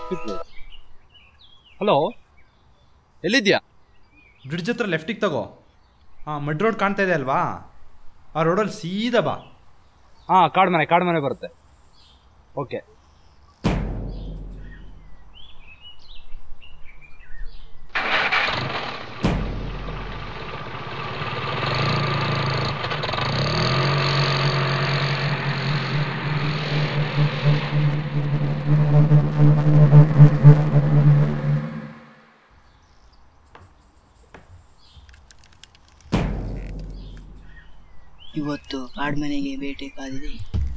ಎಷ್ಟಿತ್ತು ಹಲೋ ಎಲ್ಲಿದ್ಯಾ ಬ್ರಿಡ್ಜ್ ಹತ್ರ ಲೆಫ್ಟಿಗೆ ತಗೋ ಹಾಂ ಮಡ್ ರೋಡ್ ಕಾಣ್ತಾ ಇದೆ ಅಲ್ವಾ ಆ ರೋಡಲ್ಲಿ ಸೀದಾ ಬಾ ಹಾಂ ಕಾಡು ಮನೆ ಕಾಡು ಮನೆ ಬರುತ್ತೆ ಓಕೆ ಇವತ್ತು ಕಾಡ್ಮನೆಗೆ ಬೇಟೆ ಕಾದಿದೆ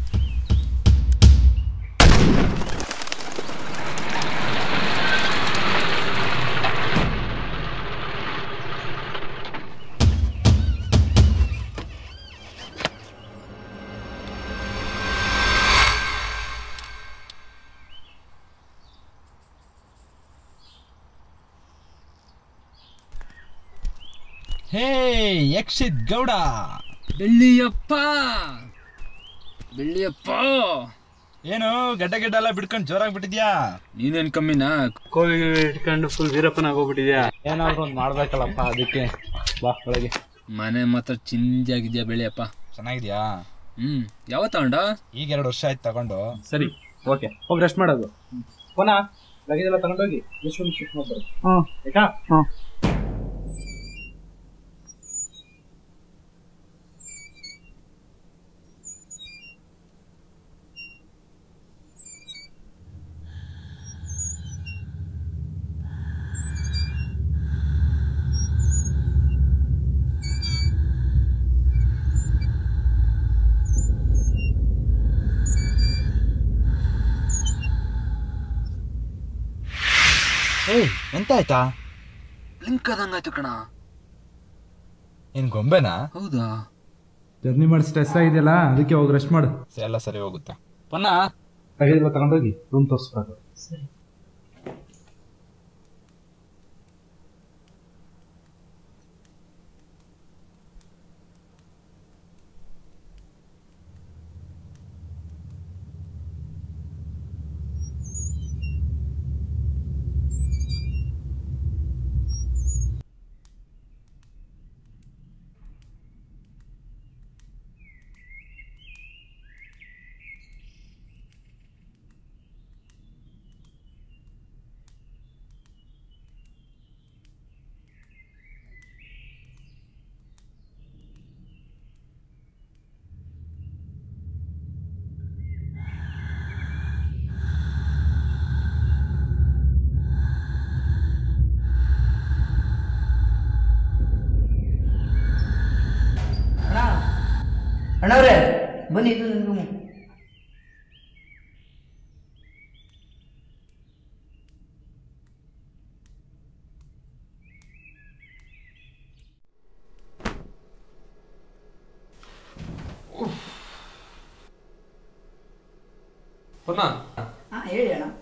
ಹೇ ಯಕ್ಷಿತ್ ಗೌಡ ಬೆಳ್ಳಿಯಪ್ಪ ಬೆಳ್ಳಿಯಪ್ಪ ಏನು ಗಡ್ಡ ಗಿಡ್ಡ ಎಲ್ಲ ಬಿಡ್ಕೊಂಡು ಜೋರಾಗಿ ಬಿಟ್ಟಿದ್ಯಾ ನೀನೇನ್ ಕಮ್ಮಿನಾ ಕೋವಿ ಇಟ್ಕೊಂಡು ಫುಲ್ ವೀರಪ್ಪನಾಗ ಹೋಗ್ಬಿಟ್ಟಿದ್ಯಾ ಏನಾದ್ರು ಒಂದು ಮಾಡ್ಬೇಕಲ್ಲಪ್ಪ ಅದಕ್ಕೆ ಬಾ ಒಳಗೆ ಮನೆ ಮಾತ್ರ ಚಿಂದಿಯಾಗಿದ್ಯಾ ಬೆಳ್ಳಿಯಪ್ಪ ಚೆನ್ನಾಗಿದ್ಯಾ ಹ್ಮ್ ಯಾವತ್ತ ತಗೊಂಡ ಈಗ ಎರಡು ವರ್ಷ ಆಯ್ತು ತಗೊಂಡು ಸರಿ ಓಕೆ ಹೋಗಿ ರೆಸ್ಟ್ ಮಾಡೋದು ಪುನಃ ಲಗೇಜ್ ಎಲ್ಲ ತಗೊಂಡೋಗಿ ವಿಶ್ವನ್ ಶಿಫ್ಟ್ ಮಾಡ್ತಾರೆ ಹ್ಞೂ ಆಯ್ತಾ ಹ್ಞೂ ಏಯ್ ಎಂತ ಆಯ್ತಾ ಲಿಂಕ್ ಆದಂಗಾಯ್ತು ಕಣ ಏನ್ ಗೊಂಬೆನಾ ಹೌದಾ ಜರ್ನಿ ಮಾಡಿ ಸ್ಟ್ರೆಸ್ ಆಗಿದೆಯಲ್ಲ ಅದಕ್ಕೆ ಹೋಗಿ ರೆಸ್ಟ್ ಮಾಡು ಎಲ್ಲ ಸರಿ ಹೋಗುತ್ತೆ ಪುನಃ ಲಗೇಜ್ ಎಲ್ಲ ತಗೊಂಡೋಗಿ ರೂಮ್ ತೋರಿಸ್ಬೇಕು ಅಣ್ಣ ಅಣ್ಣವ್ರೆ ಬನ್ನಿ ಇದು ನನ್ನ ರೂಮು ಪುನಃ ಹಾಂ ಹೇಳಿ ಅಣ್ಣ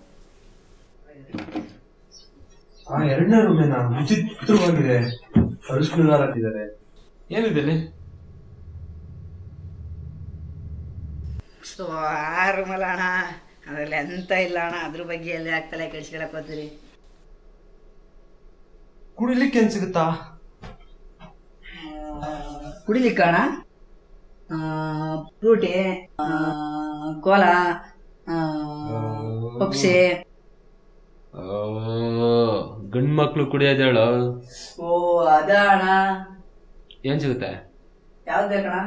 ಆ ಎರಡನೇ ರೂಮೇನ ವಿಚಿತ್ರವಾಗಿದೆ ಅಳಿಸ್ಕೊಳ್ಳಾರ ಹಾಕಿದ್ದಾರೆ ಏನಿದೆ ಇಲ್ಲಿ ಸೊ ಆ ರೂಮಲ್ಲ ಅಣ್ಣ ಅದರಲ್ಲಿ ಎಂತ ಇಲ್ಲ ಅಣ್ಣ ಅದ್ರ ಬಗ್ಗೆ ಎಲ್ಲಿ ಆಗ್ತಲ್ಲ ಕೆಡ್ಸ್ಕೊಳಕ್ ಹೋಗ್ತೀರಿ ಕುಡಿಲಿಕ್ಕೆ ಏನ್ ಸಿಗುತ್ತಾ ಕುಡಿಲಿಕ್ಕ ಅಣ್ಣ ಫ್ರೂಟಿ ಕೋಲಾ ಪಪ್ಸಿ ಗಂಡ್ ಮಕ್ಳು ಕುಡಿಯೋದು ಹೇಳು ಓ ಅದ ಅಣ್ಣ ಏನ್ ಸಿಗುತ್ತೆ ಯಾವ್ದು ಬೇಕಣ್ಣ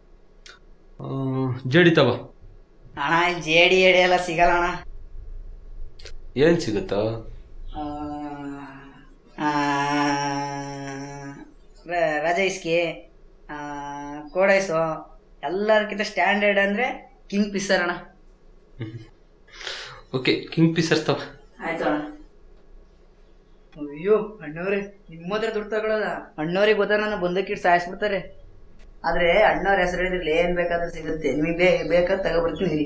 ಜೇಡಿ ತಗೋ ಅಣ್ಣ ಇಲ್ಲಿ ಜೇಡಿ ಏಡಿ ಎಲ್ಲ ಸಿಗಲ್ಲ ಅಣ್ಣ ಏನ್ ಸಿಗುತ್ತೋ ಆ, ಆ, ರ- ರಜೈಸ್ಕಿ ಆ, ಕೋಡೈಸು ಎಲ್ಲರಿಗಿಂತ ಸ್ಟ್ಯಾಂಡರ್ಡ್ ಅಂದ್ರೆ ಕಿಂಗ್ ಪಿಸರ್ ಅಣ್ಣ ಓಕೆ ಕಿಂಗ್ ಪೀಸರ್ಸ್ ತಗೋ ಆಯ್ತು ಅಣ್ಣ ಅಯ್ಯೋ ಅಣ್ಣವ್ರೆ ನಿಮ್ಮ ಹತ್ರ ದುಡ್ಡು ತಗೊಳ್ಳೋದ ಅಣ್ಣವ್ರಿಗೆ ಗೊತ್ತಾ ನನ್ನ ಬಂದಕ್ಕಿಟ್ಟು ಸಾಯಿಸ್ಬಿಡ್ತಾರೆ ಆದ್ರೆ ಅಣ್ಣವ್ರ ಹೆಸರು ಹೇಳಿದ್ರೆ ಏನ್ ಬೇಕಾದ್ರೂ ಸಿಗುತ್ತೆ ನಿಮಗೆ ಬೇ ಬೇಕಾದ್ ತಗೊಬರ್ತೀನಿ ಇರಿ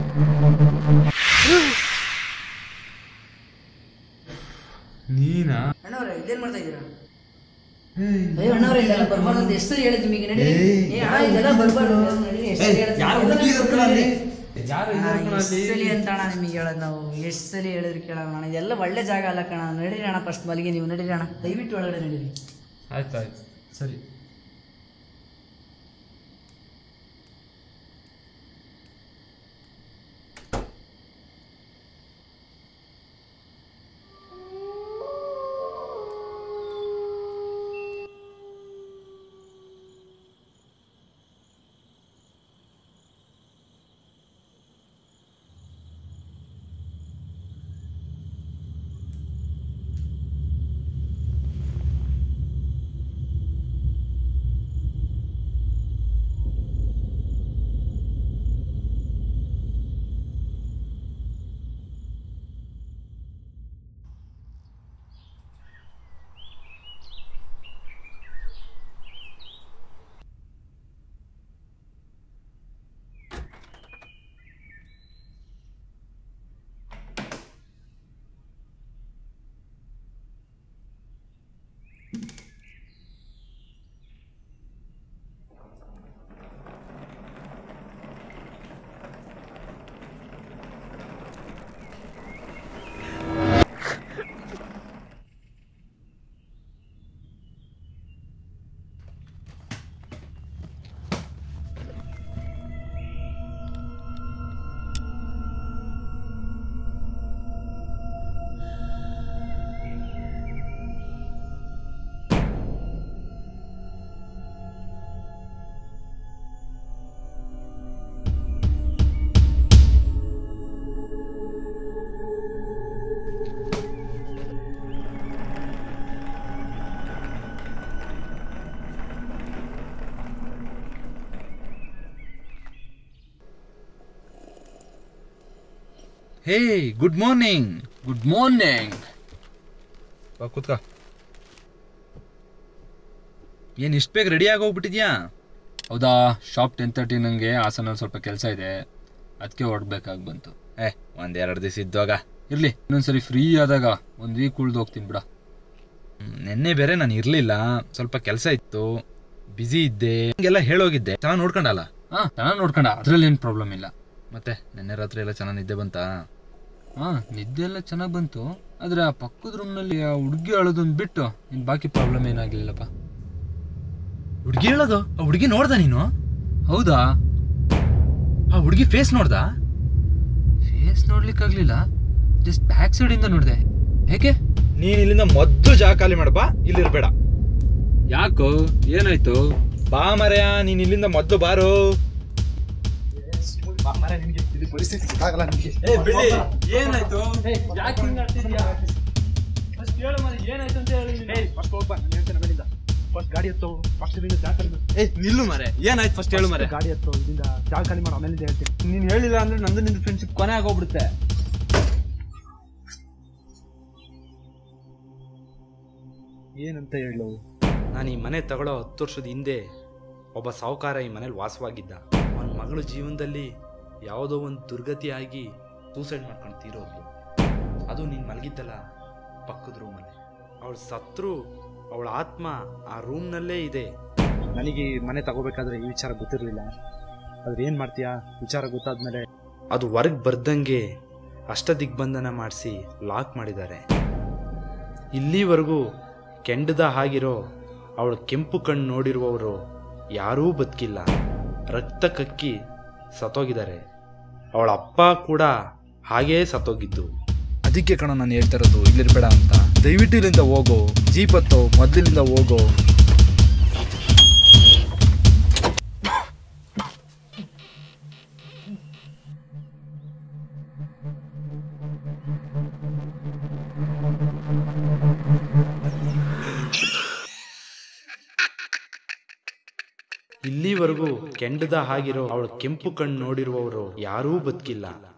ನೀನಾ ಅಣ್ಣವ್ರೆ ಇದೇನ್ ಮಾಡ್ತಾ ಇದ್ದೀರಾ ಅಯ್ಯೋ ಅಣ್ಣವ್ರೆ ಇದೆಲ್ಲ ಬರ್ಬಾರ್ದು ಅಂತ ಎಷ್ಟು ಸರಿ ಹೇಳಿದ್ವಿ ನಿಮಗೆ ನಡಿ ಏ ಅಣ್ಣ ಇದೆಲ್ಲ ಬರ್ಬಾರ್ದು ನಡಿ ಎಷ್ಟು ಸರಿ ಹೇಳಿದ್ವಿ ಎಷ್ಟು ಸಲಿ ಅಂತ ಅಣ್ಣ ನಿಮಗೆ ಹೇಳೋದು ನಾವು ಎಷ್ಟು ಸಲಿ ಹೇಳಿದ್ರಿ ಕೇಳೋಣ ಅಣ್ಣ ಇದೆಲ್ಲ ಒಳ್ಳೆ ಜಾಗ ಅಲ್ಲ ಕಣ ನಡೀರಿ ಅಣ್ಣ ಫಸ್ಟ್ ಮಲ್ಲಿಗೆ ನೀವು ನಡೀರಿ ಅಣ್ಣ ದಯವಿಟ್ಟು ಒಳಗಡೆ ನಡೀರಿ ಆಯ್ತು ಆಯ್ತು ಸರಿ hey good morning good morning ಬಾ ಕೂತ್ಕ ಏನ್ ಇಷ್ಟ ಬೇಗ ರೆಡಿ ಆಗೋಗ್ಬಿಟ್ಟಿದ್ಯಾ ಹೌದಾ ಶಾಪ್ ಟೆನ್ ತರ್ಟಿ ನನಗೆ ಹಾಸನಲ್ಲಿ ಸ್ವಲ್ಪ ಕೆಲಸ ಇದೆ ಅದಕ್ಕೆ ಹೊರಡ್ಬೇಕಾಗಿ ಬಂತು ಏ ಒಂದ್ ಎರಡು ದಿವಸ ಇದ್ದಾಗ ಇರ್ಲಿ ಇನ್ನೊಂದ್ಸರಿ ಫ್ರೀ ಆದಾಗ ಒಂದು ವೀಕ್ ಉಳ್ದು ಹೋಗ್ತೀನಿ ಬಿಡ ಹ್ಮ್, ನೆನ್ನೆ ಬೇರೆ ನಾನು ಇರ್ಲಿಲ್ಲ ಸ್ವಲ್ಪ ಕೆಲಸ ಇತ್ತು ಬ್ಯುಸಿ ಇದ್ದೆ ಹಂಗೆಲ್ಲ ಹೇಳೋಗಿದ್ದೆ ಚೆನ್ನಾಗಿ ನೋಡ್ಕೊಂಡಲ್ಲ ಹಾಂ ಚೆನ್ನಾಗಿ ನೋಡ್ಕೊಂಡ ಅದ್ರಲ್ಲಿ ಏನು ಪ್ರಾಬ್ಲಮ್ ಇಲ್ಲ ಮತ್ತೆ ನೆನ್ನೆ ರಾತ್ರಿ ಎಲ್ಲ ಚೆನ್ನಾಗಿ ನಿದ್ದೆ ಬಂತಾ ಹಾಂ ನಿದ್ದೆ ಎಲ್ಲ ಚೆನ್ನಾಗಿ ಬಂತು ಆದರೆ ಆ ಪಕ್ಕದ ರೂಮ್ನಲ್ಲಿ ಆ ಹುಡುಗಿ ಅಳೋದೊಂದು ಬಿಟ್ಟು ಇನ್ನು ಬಾಕಿ ಪ್ರಾಬ್ಲಮ್ ಏನಾಗಲಿಲ್ಲಪ್ಪ ಹುಡುಗಿ ಹೇಳೋದು ಆ ಹುಡುಗಿ ನೋಡ್ದ ನೀನು ಹೌದಾ ಆ ಹುಡುಗಿ ಫೇಸ್ ನೋಡ್ದ ಫೇಸ್ ನೋಡ್ಲಿಕ್ಕಾಗ್ಲಿಲ್ಲ ಜಸ್ಟ್ ಬ್ಯಾಕ್ ಸೈಡಿಂದ ನೋಡಿದೆ ಹೇಗೆ ನೀನ್ ಇಲ್ಲಿಂದ ಮೊದ್ಲು ಜಾಗ ಖಾಲಿ ಮಾಡಬಾ ಇಲ್ಲಿರ್ಬೇಡ ಯಾಕೋ ಏನಾಯ್ತು ಬಾ ಮರ್ಯ ನೀನ್ ಇಲ್ಲಿಂದ ಮೊದ್ಲು ಬಾರು ಏನಾಯ್ತು ಫಸ್ಟ್ ಗಾಡಿ ಎತ್ತು ಫಸ್ಟ್ ಜಾಗ ಖಾಲಿ ಮಾಡು. ಏ ನಿಲ್ಲು ಮಾರೆ ಏನಾಯ್ತು ಫಸ್ಟ್ ಹೇಳು ಮಾರೆ ಗಾಡಿ ಎತ್ತು ಇಲ್ಲಿಂದ ಜಾಗ ಖಾಲಿ ಮಾಡು ಆಮೇಲೆ ಹೇಳ್ತೀನಿ ನೀನ್ ಹೇಳಿಲ್ಲ ಅಂದ್ರೆ ನಂದು ನಿಂದು ಫ್ರೆಂಡ್ಶಿಪ್ ಕೊನೆ ಆಗೋಗ್ಬಿಡುತ್ತೆ ಏನಂತ ಹೇಳು ನಾನು ಈ ಮನೆ ತಗೊಳ್ಳೋ ಹತ್ತು ವರ್ಷದ ಹಿಂದೆ ಒಬ್ಬ ಸಾಹುಕಾರ ಈ ಮನೇಲಿ ವಾಸವಾಗಿದ್ದ ಅವನ ಮಗಳು ಜೀವನದಲ್ಲಿ ಯಾವುದೋ ಒಂದು ದುರ್ಗತಿ ಆಗಿ ಸೂಸೈಡ್ ಮಾಡ್ಕೊಂಡು ತೀರೋದ್ಲು ಅದು ನೀನು ಮಲಗಿದ್ದಲ್ಲ ಪಕ್ಕದ ರೂಮಲ್ಲಿ ಅವಳು ಸತ್ರು ಅವಳ ಆತ್ಮ ಆ ರೂಮ್ನಲ್ಲೇ ಇದೆ ನನಗೆ ಈ ಮನೆ ತಗೋಬೇಕಾದ್ರೆ ಈ ವಿಚಾರ ಗೊತ್ತಿರಲಿಲ್ಲ ಆದ್ರೆ ಏನ್ ಮಾಡ್ತೀಯಾ ವಿಚಾರ ಗೊತ್ತಾದ್ಮೇಲೆ ಅದು ಹೊರಗೆ ಬರ್ದಂಗೆ ಅಷ್ಟ ದಿಗ್ಬಂಧನ ಮಾಡಿಸಿ ಲಾಕ್ ಮಾಡಿದ್ದಾರೆ ಇಲ್ಲಿವರೆಗೂ ಕೆಂಡದ ಹಾಗಿರೋ ಅವಳ ಕೆಂಪು ಕಣ್ಣು ನೋಡಿರುವವರು ಯಾರೂ ಬದುಕಿಲ್ಲ ರಕ್ತ ಕಕ್ಕಿ ಸತ್ತೋಗಿದ್ದಾರೆ ಅವಳ ಅಪ್ಪ ಕೂಡ ಹಾಗೇ ಸತ್ತೋಗಿದ್ದು ಅದಕ್ಕೆ ಕಣ ನಾನು ಹೇಳ್ತಾ ಇರೋದು ಇಲ್ಲಿರ್ಬೇಡ ಅಂತ ದಯವಿಟ್ಟು ಇಲ್ಲಿಂದ ಹೋಗೋ ಜೀಪ್ ಹತ್ತೋ ಮೊದ್ಲಿನಿಂದ ಹೋಗೋ ಇಲ್ಲಿವರೆಗೂ ಕೆಂಡದ ಹಾಗಿರೋ ಅವಳ ಕೆಂಪು ಕಣ್ಣು ನೋಡಿರುವವರು ಯಾರೂ ಬದುಕಿಲ್ಲ